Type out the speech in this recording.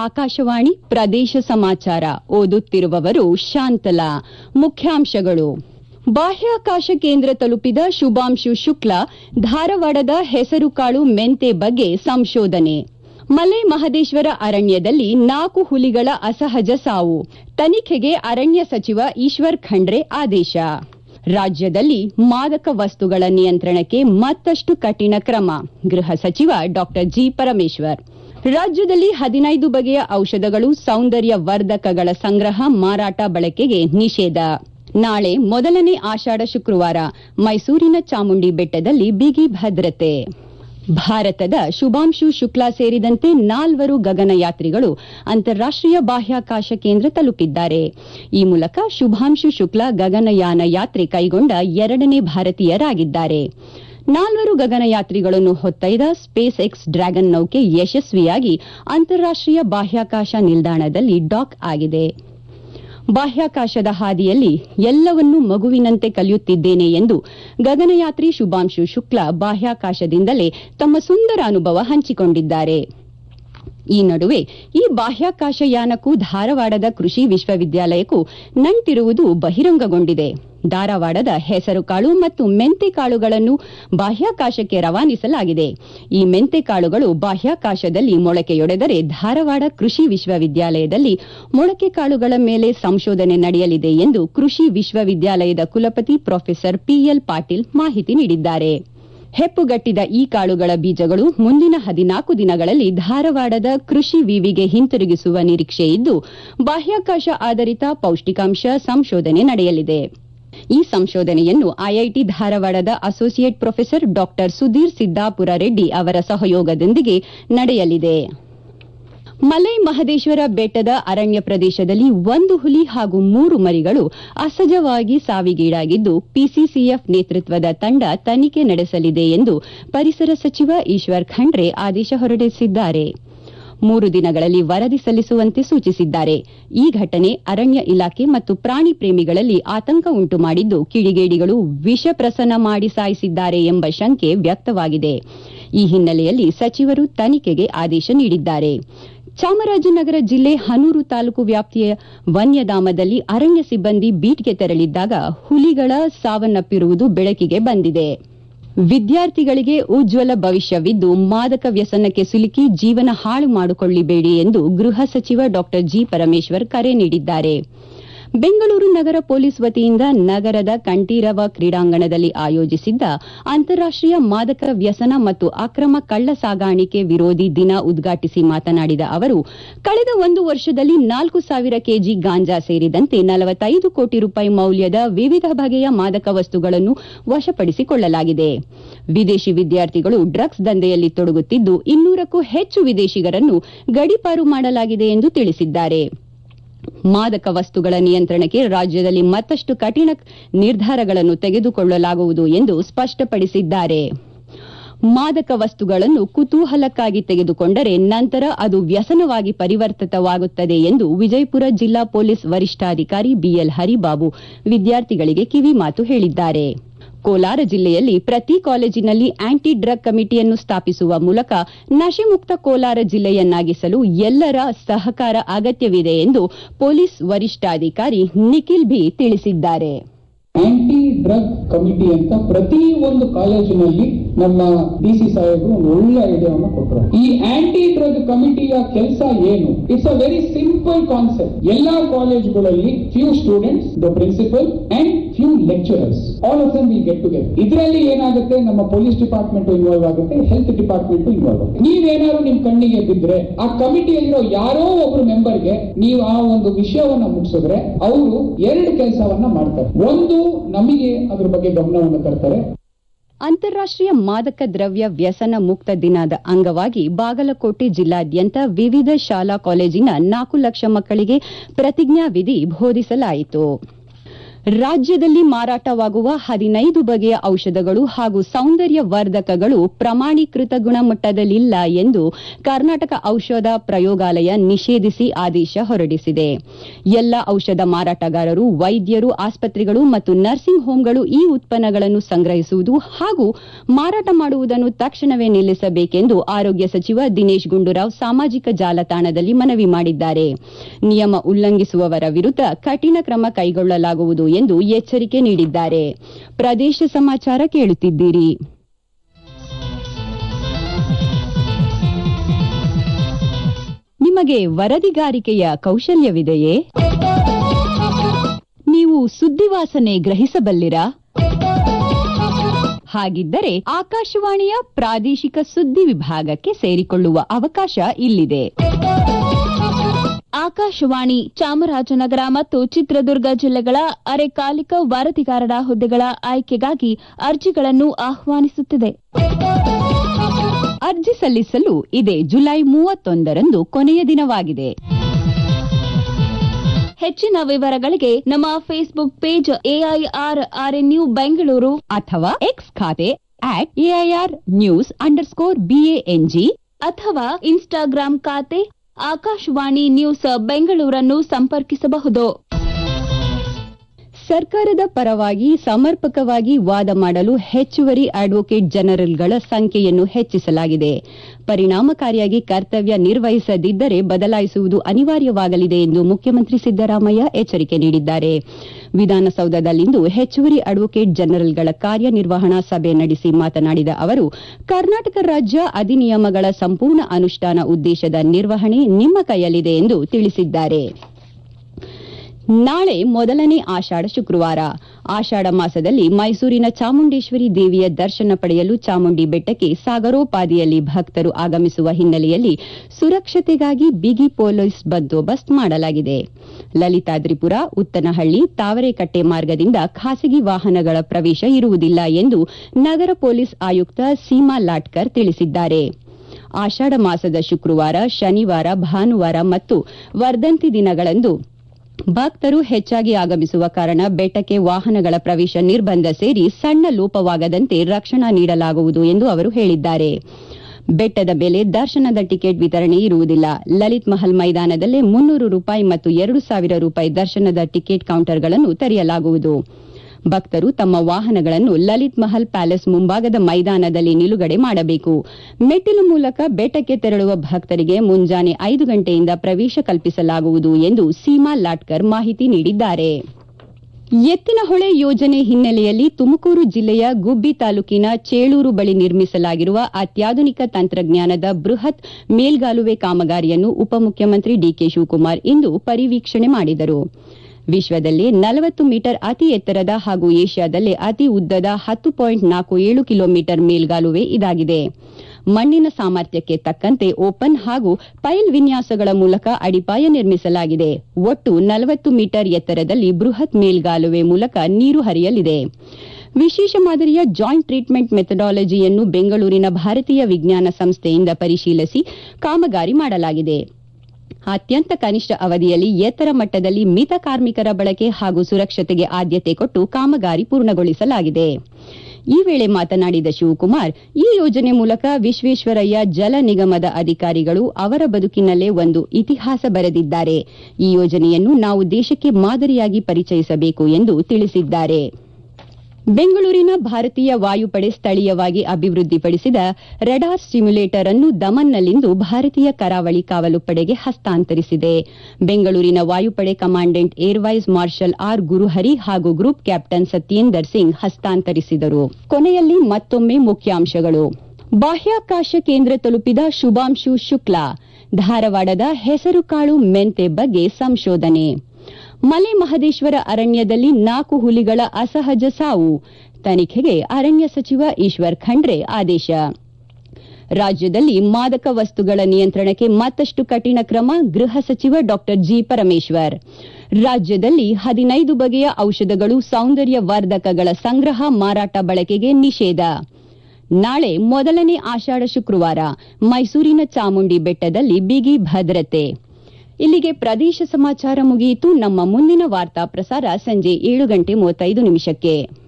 ಆಕಾಶವಾಣಿ ಪ್ರದೇಶ ಸಮಾಚಾರ ಓದುತ್ತಿರುವವರು ಶಾಂತಲಾ ಮುಖ್ಯಾಂಶಗಳು ಬಾಹ್ಯಾಕಾಶ ಕೇಂದ್ರ ತಲುಪಿದ ಶುಭಾಂಶು ಶುಕ್ಲಾ ಧಾರವಾಡದ ಹೆಸರುಕಾಳು ಮೆಂತೆ ಬಗ್ಗೆ ಸಂಶೋಧನೆ ಮಲೆ ಮಹದೇಶ್ವರ ಅರಣ್ಯದಲ್ಲಿ ನಾಲ್ಕು ಹುಲಿಗಳ ಅಸಹಜ ಸಾವು ತನಿಖೆಗೆ ಅರಣ್ಯ ಸಚಿವ ಈಶ್ವರ್ ಖಂಡ್ರೆ ಆದೇಶ ರಾಜ್ಯದಲ್ಲಿ ಮಾದಕ ವಸ್ತುಗಳ ನಿಯಂತ್ರಣಕ್ಕೆ ಮತ್ತಷ್ಟು ಕಠಿಣ ಕ್ರಮ ಗೃಹ ಸಚಿವ ಡಾ ಜಿ ಪರಮೇಶ್ವರ್ ರಾಜ್ಯದಲ್ಲಿ ಹದಿನೈದು ಬಗೆಯ ಔಷಧಗಳು ಸೌಂದರ್ಯ ವರ್ಧಕಗಳ ಸಂಗ್ರಹ ಮಾರಾಟ ಬಳಕೆಗೆ ನಿಷೇಧ ನಾಳೆ ಮೊದಲನೇ ಆಷಾಢ ಶುಕ್ರವಾರ ಮೈಸೂರಿನ ಚಾಮುಂಡಿ ಬೆಟ್ಟದಲ್ಲಿ ಬಿಗಿ ಭದ್ರತೆ ಭಾರತದ ಶುಭಾಂಶು ಶುಕ್ಲಾ ಸೇರಿದಂತೆ ನಾಲ್ವರು ಗಗನಯಾತ್ರಿಗಳು ಅಂತಾರಾಷ್ಟೀಯ ಬಾಹ್ಯಾಕಾಶ ಕೇಂದ್ರ ತಲುಪಿದ್ದಾರೆ ಈ ಮೂಲಕ ಶುಭಾಂಶು ಶುಕ್ಲಾ ಗಗನಯಾನ ಯಾತ್ರೆ ಕೈಗೊಂಡ ಎರಡನೇ ಭಾರತೀಯರಾಗಿದ್ದಾರೆ ನಾಲ್ವರು ಗಗನಯಾತ್ರಿಗಳನ್ನು ಹೊತ್ತೊಯ್ದ ಸ್ಪೇಸ್ ಎಕ್ಸ್ ಡ್ರ್ಯಾಗನ್ ನೌಕೆ ಯಶಸ್ವಿಯಾಗಿ ಅಂತಾರಾಷ್ಟೀಯ ಬಾಹ್ಯಾಕಾಶ ನಿಲ್ದಾಣದಲ್ಲಿ ಡಾಕ್ ಆಗಿದೆ ಬಾಹ್ಯಾಕಾಶದ ಹಾದಿಯಲ್ಲಿ ಎಲ್ಲವನ್ನೂ ಮಗುವಿನಂತೆ ಕಲಿಯುತ್ತಿದ್ದೇನೆ ಎಂದು ಗಗನಯಾತ್ರಿ ಶುಭಾಂಶು ಶುಕ್ಲಾ ಬಾಹ್ಯಾಕಾಶದಿಂದಲೇ ತಮ್ಮ ಸುಂದರ ಅನುಭವ ಹಂಚಿಕೊಂಡಿದ್ದಾರೆ ಈ ನಡುವೆ ಈ ಬಾಹ್ಯಾಕಾಶ ಯಾನಕ್ಕೂ ಧಾರವಾಡದ ಕೃಷಿ ವಿಶ್ವವಿದ್ಯಾಲಯಕ್ಕೂ ನಂಟಿರುವುದು ಬಹಿರಂಗಗೊಂಡಿದೆ ಧಾರವಾಡದ ಹೆಸರುಕಾಳು ಮತ್ತು ಮೆಂತೆ ಕಾಳುಗಳನ್ನು ಬಾಹ್ಯಾಕಾಶಕ್ಕೆ ರವಾನಿಸಲಾಗಿದೆ ಈ ಮೆಂತೆ ಕಾಳುಗಳು ಬಾಹ್ಯಾಕಾಶದಲ್ಲಿ ಮೊಳಕೆಯೊಡೆದರೆ ಧಾರವಾಡ ಕೃಷಿ ವಿಶ್ವವಿದ್ಯಾಲಯದಲ್ಲಿ ಮೊಳಕೆ ಕಾಳುಗಳ ಮೇಲೆ ಸಂಶೋಧನೆ ನಡೆಯಲಿದೆ ಎಂದು ಕೃಷಿ ವಿಶ್ವವಿದ್ಯಾಲಯದ ಕುಲಪತಿ ಪ್ರೊಫೆಸರ್ ಪಿಎಲ್ ಪಾಟೀಲ್ ಮಾಹಿತಿ ನೀಡಿದ್ದಾರೆ ಹೆಪ್ಪುಗಟ್ಟಿದ ಈ ಕಾಳುಗಳ ಬೀಜಗಳು ಮುಂದಿನ ಹದಿನಾಲ್ಕು ದಿನಗಳಲ್ಲಿ ಧಾರವಾಡದ ಕೃಷಿ ವಿವಿಗೆ ಹಿಂತಿರುಗಿಸುವ ನಿರೀಕ್ಷೆ ಇದ್ದು ಬಾಹ್ಯಾಕಾಶ ಆಧಾರಿತ ಪೌಷ್ಟಿಕಾಂಶ ಸಂಶೋಧನೆ ನಡೆಯಲಿದೆ ಈ ಸಂಶೋಧನೆಯನ್ನು ಐಐಟಿ ಧಾರವಾಡದ associate professor doctor Sudheer Siddapura Reddy ಅವರ ಸಹಯೋಗದೊಂದಿಗೆ ನಡೆಯಲಿದೆ ಮಲೈ ಮಹದೇಶ್ವರ ಬೆಟ್ಟದ ಅರಣ್ಯ ಪ್ರದೇಶದಲ್ಲಿ ಒಂದು ಹುಲಿ ಹಾಗೂ ಮೂರು ಮರಿಗಳು ಅಸಹಜವಾಗಿ ಸಾವಿಗೀಡಾಗಿದ್ದು ಪಿಸಿಸಿಎಫ್ ನೇತೃತ್ವದ ತಂಡ ತನಿಖೆ ನಡೆಸಲಿದೆ ಎಂದು ಪರಿಸರ ಸಚಿವ ಈಶ್ವರ್ ಖಂಡ್ರೆ ಆದೇಶ ಹೊರಡಿಸಿದ್ದಾರೆ ಮೂರು ದಿನಗಳಲ್ಲಿ ವರದಿ ಸಲ್ಲಿಸುವಂತೆ ಸೂಚಿಸಿದ್ದಾರೆ ಈ ಘಟನೆ ಅರಣ್ಯ ಇಲಾಖೆ ಮತ್ತು ಪ್ರಾಣಿ ಪ್ರೇಮಿಗಳಲ್ಲಿ ಆತಂಕ ಉಂಟು ಮಾಡಿದ್ದು ಕಿಡಿಗೇಡಿಗಳು ವಿಷ ಪ್ರಸನ ಮಾಡಿ ಸಾಯಿಸಿದ್ದಾರೆ ಎಂಬ ಶಂಕೆ ವ್ಯಕ್ತವಾಗಿದೆ ಈ ಹಿನ್ನೆಲೆಯಲ್ಲಿ ಸಚಿವರು ತನಿಖೆಗೆ ಆದೇಶ ನೀಡಿದ್ದಾರೆ ಚಾಮರಾಜನಗರ ಜಿಲ್ಲೆ ಹನೂರು ತಾಲೂಕು ವ್ಯಾಪ್ತಿಯ ವನ್ಯಧಾಮದಲ್ಲಿ ಅರಣ್ಯ ಸಿಬ್ಬಂದಿ ಬೀಟ್ಗೆ ತೆರಳಿದ್ದಾಗ ಹುಲಿಗಳ ಸಾವನ್ನಪ್ಪಿರುವುದು ಬೆಳಕಿಗೆ ಬಂದಿದೆ ವಿದ್ಯಾರ್ಥಿಗಳಿಗೆ ಉಜ್ವಲ ಭವಿಷ್ಯವಿದ್ದು ಮಾದಕ ವ್ಯಸನಕ್ಕೆ ಸಿಲುಕಿ ಜೀವನ ಹಾಳು ಮಾಡಿಕೊಳ್ಳಬೇಡಿ ಎಂದು ಗೃಹ ಸಚಿವ ಡಾ ಜಿ ಪರಮೇಶ್ವರ್ ಕರೆ ನೀಡಿದ್ದಾರೆ ಬೆಂಗಳೂರು ನಗರ ಪೊಲೀಸ್ ವತಿಯಿಂದ ನಗರದ ಕಂಠೀರವ ಕ್ರೀಡಾಂಗಣದಲ್ಲಿ ಆಯೋಜಿಸಿದ್ದ ಅಂತಾರಾಷ್ಟೀಯ ಮಾದಕ ವ್ಯಸನ ಮತ್ತು ಅಕ್ರಮ ಕಳ್ಳ ಸಾಗಾಣಿಕೆ ವಿರೋಧಿ ದಿನ ಉದ್ಘಾಟಿಸಿ ಮಾತನಾಡಿದ ಅವರು ಕಳೆದ ಒಂದು ವರ್ಷದಲ್ಲಿ ನಾಲ್ಕು ಸಾವಿರ ಕೆಜಿ ಗಾಂಜಾ ಸೇರಿದಂತೆ ನಲವತ್ತೈದು ಕೋಟಿ ರೂಪಾಯಿ ಮೌಲ್ಯದ ವಿವಿಧ ಬಗೆಯ ಮಾದಕ ವಸ್ತುಗಳನ್ನು ವಶಪಡಿಸಿಕೊಳ್ಳಲಾಗಿದೆ ವಿದೇಶಿ ವಿದ್ಯಾರ್ಥಿಗಳು ಡ್ರಗ್ಸ್ ದಂಧೆಯಲ್ಲಿ ತೊಡಗುತ್ತಿದ್ದು ಇನ್ನೂರಕ್ಕೂ ಹೆಚ್ಚು ವಿದೇಶಿಗರನ್ನು ಗಡೀಪಾರು ಮಾಡಲಾಗಿದೆ ಎಂದು ತಿಳಿಸಿದ್ದಾರೆ ಮಾದಕ ವಸ್ತುಗಳ ನಿಯಂತ್ರಣಕ್ಕೆ ರಾಜ್ಯದಲ್ಲಿ ಮತ್ತಷ್ಟು ಕಠಿಣ ನಿರ್ಧಾರಗಳನ್ನು ತೆಗೆದುಕೊಳ್ಳಲಾಗುವುದು ಎಂದು ಸ್ಪಷ್ಟಪಡಿಸಿದ್ದಾರೆ ಮಾದಕ ವಸ್ತುಗಳನ್ನು ಕುತೂಹಲಕ್ಕಾಗಿ ತೆಗೆದುಕೊಂಡರೆ ನಂತರ ಅದು ವ್ಯಸನವಾಗಿ ಪರಿವರ್ತಿತವಾಗುತ್ತದೆ ಎಂದು ವಿಜಯಪುರ ಜಿಲ್ಲಾ ಪೊಲೀಸ್ ವರಿಷ್ಠಾಧಿಕಾರಿ ಬಿಎಲ್ ಹರಿಬಾಬು ವಿದ್ಯಾರ್ಥಿಗಳಿಗೆ ಕಿವಿಮಾತು ಹೇಳಿದ್ದಾರೆ ಕೋಲಾರ ಜಿಲ್ಲೆಯಲ್ಲಿ ಪ್ರತಿ ಕಾಲೇಜಿನಲ್ಲಿ ಆಂಟಿ ಡ್ರಗ್ ಕಮಿಟಿಯನ್ನು ಸ್ಥಾಪಿಸುವ ಮೂಲಕ ನಶೆಮುಕ್ತ ಕೋಲಾರ ಜಿಲ್ಲೆಯನ್ನಾಗಿಸಲು ಎಲ್ಲರ ಸಹಕಾರ ಅಗತ್ಯವಿದೆ ಎಂದು ಪೊಲೀಸ್ ವರಿಷ್ಠಾಧಿಕಾರಿ ನಿಖಿಲ್ ಬಿ ತಿಳಿಸಿದ್ದಾರೆ ಆಂಟಿ ಡ್ರಗ್ ಕಮಿಟಿ ಅಂತ ಪ್ರತಿ ಒಂದು ಕಾಲೇಜಿನಲ್ಲಿ ನಮ್ಮ ಡಿ ಸಿ ಸಾಹೇಬರು ಒಂದು ಒಳ್ಳೆ ಐಡಿಯಾವನ್ನು ಕೊಟ್ಟರು ಈ ಆಂಟಿ ಡ್ರಗ್ ಕಮಿಟಿಯ ಕೆಲಸ ಏನು it's a very simple concept ಎಲ್ಲಾ ಕಾಲೇಜುಗಳಲ್ಲಿ few students the principal and few lecturers all of them will get together ಇದರಲ್ಲಿ ಏನಾಗುತ್ತೆ ನಮ್ಮ ಪೊಲೀಸ್ ಡಿಪಾರ್ಟ್ಮೆಂಟ್ ಇನ್ವಾಲ್ವ್ ಆಗುತ್ತೆ ಹೆಲ್ತ್ ಡಿಪಾರ್ಟ್ಮೆಂಟ್ ಇನ್ವಾಲ್ವ್ ಆಗುತ್ತೆ ನೀವೇನಾದ್ರು ನಿಮ್ ಕಣ್ಣಿಗೆ ಬಿದ್ರೆ ಆ ಕಮಿಟಿಯಲ್ಲಿರೋ ಯಾರೋ ಒಬ್ರು ಮೆಂಬರ್ಗೆ ನೀವು ಆ ಒಂದು ವಿಷಯವನ್ನ ಮುಗಿಸಿದ್ರೆ ಅವರು ಎರಡು ಕೆಲಸವನ್ನ ಮಾಡ್ತಾರೆ ಒಂದು ನಮಗೆ ಅದ್ರ ಬಗ್ಗೆ ಗಮನವನ್ನು ತರ್ತಾರೆ ಅಂತಾರಾಷ್ಟೀಯ ಮಾದಕ ದ್ರವ್ಯ ವ್ಯಸನ ಮುಕ್ತ ದಿನದ ಅಂಗವಾಗಿ ಬಾಗಲಕೋಟೆ ಜಿಲ್ಲಾದ್ಯಂತ ವಿವಿಧ ಶಾಲಾ ಕಾಲೇಜಿನ ನಾಲ್ಕು ಲಕ್ಷ ಮಕ್ಕಳಿಗೆ ಪ್ರತಿಜ್ಞಾವಿಧಿ ಬೋಧಿಸಲಾಯಿತು ರಾಜ್ಯದಲ್ಲಿ ಮಾರಾಟವಾಗುವ ಹದಿನೈದು ಬಗೆಯ ಔಷಧಗಳು ಹಾಗೂ ಸೌಂದರ್ಯ ವರ್ಧಕಗಳು ಪ್ರಮಾಣೀಕೃತ ಗುಣಮಟ್ಟದಲ್ಲಿಲ್ಲ ಎಂದು ಕರ್ನಾಟಕ ಔಷಧ ಪ್ರಯೋಗಾಲಯ ನಿಷೇಧಿಸಿ ಆದೇಶ ಹೊರಡಿಸಿದೆ ಎಲ್ಲ ಔಷಧ ಮಾರಾಟಗಾರರು ವೈದ್ಯರು ಆಸ್ಪತ್ರೆಗಳು ಮತ್ತು ನರ್ಸಿಂಗ್ ಹೋಂಗಳು ಈ ಉತ್ಪನ್ನಗಳನ್ನು ಸಂಗ್ರಹಿಸುವುದು ಹಾಗೂ ಮಾರಾಟ ಮಾಡುವುದನ್ನು ತಕ್ಷಣವೇ ನಿಲ್ಲಿಸಬೇಕೆಂದು ಆರೋಗ್ಯ ಸಚಿವ ದಿನೇಶ್ ಗುಂಡೂರಾವ್ ಸಾಮಾಜಿಕ ಜಾಲತಾಣದಲ್ಲಿ ಮನವಿ ಮಾಡಿದ್ದಾರೆ ನಿಯಮ ಉಲ್ಲಂಘಿಸುವವರ ವಿರುದ್ಧ ಕಠಿಣ ಕ್ರಮ ಕೈಗೊಳ್ಳಲಾಗುವುದು ಎಂದು ಎಚ್ಚರಿಕೆ ನೀಡಿದ್ದಾರೆ ಪ್ರದೇಶ ಸಮಾಚಾರ ಕೇಳುತ್ತಿದ್ದೀರಿ ನಿಮಗೆ ವರದಿಗಾರಿಕೆಯ ಕೌಶಲ್ಯವಿದೆಯೇ ನೀವು ಸುದ್ದಿವಾಸನೆ ಗ್ರಹಿಸಬಲ್ಲಿರಾ ಹಾಗಿದ್ದರೆ ಆಕಾಶವಾಣಿಯ ಪ್ರಾದೇಶಿಕ ಸುದ್ದಿ ವಿಭಾಗಕ್ಕೆ ಸೇರಿಕೊಳ್ಳುವ ಅವಕಾಶ ಇಲ್ಲಿದೆ ಆಕಾಶವಾಣಿ ಚಾಮರಾಜನಗರ ಮತ್ತು ಚಿತ್ರದುರ್ಗ ಜಿಲ್ಲೆಗಳ ಅರೆಕಾಲಿಕ ವರದಿಗಾರರ ಹುದ್ದೆಗಳ ಆಯ್ಕೆಗಾಗಿ ಅರ್ಜಿಗಳನ್ನು ಆಹ್ವಾನಿಸುತ್ತಿದೆ ಅರ್ಜಿ ಸಲ್ಲಿಸಲು ಇದೇ ಜುಲೈ ಮೂವತ್ತೊಂದರಂದು ಕೊನೆಯ ದಿನವಾಗಿದೆ ಹೆಚ್ಚಿನ ವಿವರಗಳಿಗೆ ನಮ್ಮ Facebook page AIR RNU Bengaluru ಅಥವಾ ಎಕ್ಸ್ ಖಾತೆ at AIR news underscore BANG ಅಥವಾ ಇನ್ಸ್ಟಾಗ್ರಾಂ ಖಾತೆ ಆಕಾಶವಾಣಿ ನ್ಯೂಸ್ ಬೆಂಗಳೂರನ್ನು ಸಂಪರ್ಕಿಸಬಹುದು ಸರ್ಕಾರದ ಪರವಾಗಿ ಸಮರ್ಪಕವಾಗಿ ವಾದ ಮಾಡಲು ಹೆಚ್ಚುವರಿ ಅಡ್ವೊಕೇಟ್ ಜನರಲ್ಗಳ ಸಂಖ್ಯೆಯನ್ನು ಹೆಚ್ಚಿಸಲಾಗಿದೆ ಪರಿಣಾಮಕಾರಿಯಾಗಿ ಕರ್ತವ್ಯ ನಿರ್ವಹಿಸದಿದ್ದರೆ ಬದಲಾಯಿಸುವುದು ಅನಿವಾರ್ಯವಾಗಲಿದೆ ಎಂದು ಮುಖ್ಯಮಂತ್ರಿ ಸಿದ್ದರಾಮಯ್ಯ ಎಚ್ಚರಿಕೆ ನೀಡಿದ್ದಾರೆ ವಿಧಾನಸೌಧದಲ್ಲಿಂದು ಹೆಚ್ಚುವರಿ ಅಡ್ವೊಕೇಟ್ ಜನರಲ್ಗಳ ಕಾರ್ಯನಿರ್ವಹಣಾ ಸಭೆ ನಡೆಸಿ ಮಾತನಾಡಿದ ಅವರು ಕರ್ನಾಟಕ ರಾಜ್ಯ ಅಧಿನಿಯಮಗಳ ಸಂಪೂರ್ಣ ಅನುಷ್ಠಾನ ಉದ್ದೇಶದ ನಿರ್ವಹಣೆ ನಿಮ್ಮ ಕೈಯಲ್ಲಿದೆ ಎಂದು ತಿಳಿಸಿದ್ದಾರೆ ನಾಳೆ ಮೊದಲನೇ ಆಷಾಢ ಶುಕ್ರವಾರ ಆಷಾಢ ಮಾಸದಲ್ಲಿ ಮೈಸೂರಿನ ಚಾಮುಂಡೇಶ್ವರಿ ದೇವಿಯ ದರ್ಶನ ಪಡೆಯಲು ಚಾಮುಂಡಿ ಬೆಟ್ಟಕ್ಕೆ ಸಾಗರೋಪಾದಿಯಲ್ಲಿ ಭಕ್ತರು ಆಗಮಿಸುವ ಹಿನ್ನೆಲೆಯಲ್ಲಿ ಸುರಕ್ಷತೆಗಾಗಿ ಬಿಗಿ ಪೊಲೀಸ್ ಬಂದೋಬಸ್ತ್ ಮಾಡಲಾಗಿದೆ ಲಲಿತಾದ್ರಿಪುರ ಉತ್ತನಹಳ್ಳಿ ತಾವರೆಕಟ್ಟೆ ಮಾರ್ಗದಿಂದ ಖಾಸಗಿ ವಾಹನಗಳ ಪ್ರವೇಶ ಇರುವುದಿಲ್ಲ ಎಂದು ನಗರ ಪೊಲೀಸ್ ಆಯುಕ್ತ ಸೀಮಾ ಲಾಟ್ಕರ್ ತಿಳಿಸಿದ್ದಾರೆ ಆಷಾಢ ಮಾಸದ ಶುಕ್ರವಾರ ಶನಿವಾರ ಭಾನುವಾರ ಮತ್ತು ವರ್ಧಂತಿ ದಿನಗಳಂದು ಭಕ್ತರು ಹೆಚ್ಚಾಗಿ ಆಗಮಿಸುವ ಕಾರಣ ಬೆಟ್ಟಕ್ಕೆ ವಾಹನಗಳ ಪ್ರವೇಶ ನಿರ್ಬಂಧ ಸೇರಿ ಸಣ್ಣ ಲೋಪವಾಗದಂತೆ ರಕ್ಷಣಾ ನೀಡಲಾಗುವುದು ಎಂದು ಅವರು ಹೇಳಿದ್ದಾರೆ ಬೆಟ್ಟದ ಮೇಲೆ ದರ್ಶನದ ಟಿಕೆಟ್ ವಿತರಣೆ ಇರುವುದಿಲ್ಲ ಲಲಿತ್ ಮಹಲ್ ಮೈದಾನದಲ್ಲೇ ಮುನ್ನೂರು ರೂಪಾಯಿ ಮತ್ತು ಎರಡು ಸಾವಿರ ರೂಪಾಯಿ ದರ್ಶನದ ಟಿಕೆಟ್ ಕೌಂಟರ್ಗಳನ್ನು ತೆರೆಯಲಾಗುವುದು ಭಕ್ತರು ತಮ್ಮ ವಾಹನಗಳನ್ನು ಲಲಿತ್ ಮಹಲ್ ಪ್ಯಾಲೇಸ್ ಮುಂಭಾಗದ ಮೈದಾನದಲ್ಲಿ ನಿಲುಗಡೆ ಮಾಡಬೇಕು ಮೆಟ್ಟಿಲು ಮೂಲಕ ಬೆಟ್ಟಕ್ಕೆ ತೆರಳುವ ಭಕ್ತರಿಗೆ ಮುಂಜಾನೆ ಐದು ಗಂಟೆಯಿಂದ ಪ್ರವೇಶ ಕಲ್ಪಿಸಲಾಗುವುದು ಎಂದು ಸೀಮಾ ಲಾಟ್ಕರ್ ಮಾಹಿತಿ ನೀಡಿದ್ದಾರೆ ಎತ್ತಿನಹೊಳೆ ಯೋಜನೆ ಹಿನ್ನೆಲೆಯಲ್ಲಿ ತುಮಕೂರು ಜಿಲ್ಲೆಯ ಗುಬ್ಬಿ ತಾಲೂಕಿನ ಚೇಳೂರು ಬಳಿ ನಿರ್ಮಿಸಲಾಗಿರುವ ಅತ್ಯಾಧುನಿಕ ತಂತ್ರಜ್ಞಾನದ ಬೃಹತ್ ಮೇಲ್ಗಾಲುವೆ ಕಾಮಗಾರಿಯನ್ನು ಉಪಮುಖ್ಯಮಂತ್ರಿ ಡಿಕೆ ಶಿವಕುಮಾರ್ ಇಂದು ಪರಿವೀಕ್ಷಣೆ ಮಾಡಿದರು ವಿಶ್ವದಲ್ಲೇ ನಲವತ್ತು ಮೀಟರ್ ಅತಿ ಎತ್ತರದ ಹಾಗೂ ಏಷ್ಯಾದಲ್ಲೇ ಅತಿ ಉದ್ದದ ಹತ್ತು ಪಾಯಿಂಟ್ ನಾಲ್ಕು ಏಳು ಕಿಲೋಮೀಟರ್ ಮೇಲ್ಗಾಲುವೆ ಇದಾಗಿದೆ ಮಣ್ಣಿನ ಸಾಮರ್ಥ್ಯಕ್ಕೆ ತಕ್ಕಂತೆ ಓಪನ್ ಹಾಗೂ ಪೈಲ್ ವಿನ್ಯಾಸಗಳ ಮೂಲಕ ಅಡಿಪಾಯ ನಿರ್ಮಿಸಲಾಗಿದೆ ಒಟ್ಟು ನಲವತ್ತು ಮೀಟರ್ ಎತ್ತರದಲ್ಲಿ ಬೃಹತ್ ಮೇಲ್ಗಾಲುವೆ ಮೂಲಕ ನೀರು ಹರಿಯಲಿದೆ ವಿಶೇಷ ಮಾದರಿಯ ಜಾಯಿಂಟ್ ಟ್ರೀಟ್ಮೆಂಟ್ ಮೆಥಡಾಲಜಿಯನ್ನು ಬೆಂಗಳೂರಿನ ಭಾರತೀಯ ವಿಜ್ಞಾನ ಸಂಸ್ಥೆಯಿಂದ ಪರಿಶೀಲಿಸಿ ಕಾಮಗಾರಿ ಮಾಡಲಾಗಿದೆ ಅತ್ಯಂತ ಕನಿಷ್ಠ ಅವಧಿಯಲ್ಲಿ ಎತ್ತರ ಮಟ್ಟದಲ್ಲಿ ಮಿತ ಕಾರ್ಮಿಕರ ಬಳಕೆ ಹಾಗೂ ಸುರಕ್ಷತೆಗೆ ಆದ್ಯತೆ ಕೊಟ್ಟು ಕಾಮಗಾರಿ ಪೂರ್ಣಗೊಳಿಸಲಾಗಿದೆ ಈ ವೇಳೆ ಮಾತನಾಡಿದ ಶಿವಕುಮಾರ್ ಈ ಯೋಜನೆ ಮೂಲಕ ವಿಶ್ವೇಶ್ವರಯ್ಯ ಜಲ ನಿಗಮದ ಅಧಿಕಾರಿಗಳು ಅವರ ಬದುಕಿನಲ್ಲೇ ಒಂದು ಇತಿಹಾಸ ಬರೆದಿದ್ದಾರೆ ಈ ಯೋಜನೆಯನ್ನು ನಾವು ದೇಶಕ್ಕೆ ಮಾದರಿಯಾಗಿ ಪರಿಚಯಿಸಬೇಕು ಎಂದು ತಿಳಿಸಿದ್ದಾರೆ ಬೆಂಗಳೂರಿನ ಭಾರತೀಯ ವಾಯುಪಡೆ ಸ್ಥಳೀಯವಾಗಿ ಅಭಿವೃದ್ಧಿಪಡಿಸಿದ ರೆಡಾರ್ ಸ್ಟಿಮ್ಯುಲೇಟರ್ ಅನ್ನು ದಮನ್ನಲ್ಲಿಂದು ಭಾರತೀಯ ಕರಾವಳಿ ಕಾವಲು ಪಡೆಗೆ ಹಸ್ತಾಂತರಿಸಿದೆ ಬೆಂಗಳೂರಿನ ವಾಯುಪಡೆ commandant air vice marshal R Guruhari ಹಾಗೂ ಗ್ರೂಪ್ ಕ್ಯಾಪ್ಟನ್ ಸತ್ಯೇಂದರ್ ಸಿಂಗ್ ಹಸ್ತಾಂತರಿಸಿದರು ಕೊನೆಯಲ್ಲಿ ಮತ್ತೊಮ್ಮೆ ಮುಖ್ಯಾಂಶಗಳು ಬಾಹ್ಯಾಕಾಶ ಕೇಂದ್ರ ತಲುಪಿದ ಶುಭಾಂಶು ಶುಕ್ಲಾ ಧಾರವಾಡದ ಹೆಸರುಕಾಳು ಮೆಂತೆ ಬಗ್ಗೆ ಸಂಶೋಧನೆ ಮಲೆ ಮಹದೇಶ್ವರ ಅರಣ್ಯದಲ್ಲಿ ನಾಲ್ಕು ಹುಲಿಗಳ ಅಸಹಜ ಸಾವು ತನಿಖೆಗೆ ಅರಣ್ಯ ಸಚಿವ ಈಶ್ವರ್ ಖಂಡ್ರೆ ಆದೇಶ ರಾಜ್ಯದಲ್ಲಿ ಮಾದಕ ವಸ್ತುಗಳ ನಿಯಂತ್ರಣಕ್ಕೆ ಮತ್ತಷ್ಟು ಕಠಿಣ ಕ್ರಮ ಗೃಹ ಸಚಿವ ಡಾ ಜಿ ಪರಮೇಶ್ವರ್ ರಾಜ್ಯದಲ್ಲಿ ಹದಿನೈದು ಬಗೆಯ ಔಷಧಗಳು ಸೌಂದರ್ಯ ವರ್ಧಕಗಳ ಸಂಗ್ರಹ ಮಾರಾಟ ಬಳಕೆಗೆ ನಿಷೇಧ ನಾಳೆ ಮೊದಲನೇ ಆಷಾಢ ಶುಕ್ರವಾರ ಮೈಸೂರಿನ ಚಾಮುಂಡಿ ಬೆಟ್ಟದಲ್ಲಿ ಬಿಗಿ ಭದ್ರತೆ ಇಲ್ಲಿಗೆ ಪ್ರದೇಶ ಸಮಾಚಾರ ಮುಗಿಯಿತು ನಮ್ಮ ಮುಂದಿನ ವಾರ್ತಾ ಪ್ರಸಾರ ಸಂಜೆ ಏಳು ಗಂಟೆ ಮೂವತ್ತೈದು ನಿಮಿಷಕ್ಕೆ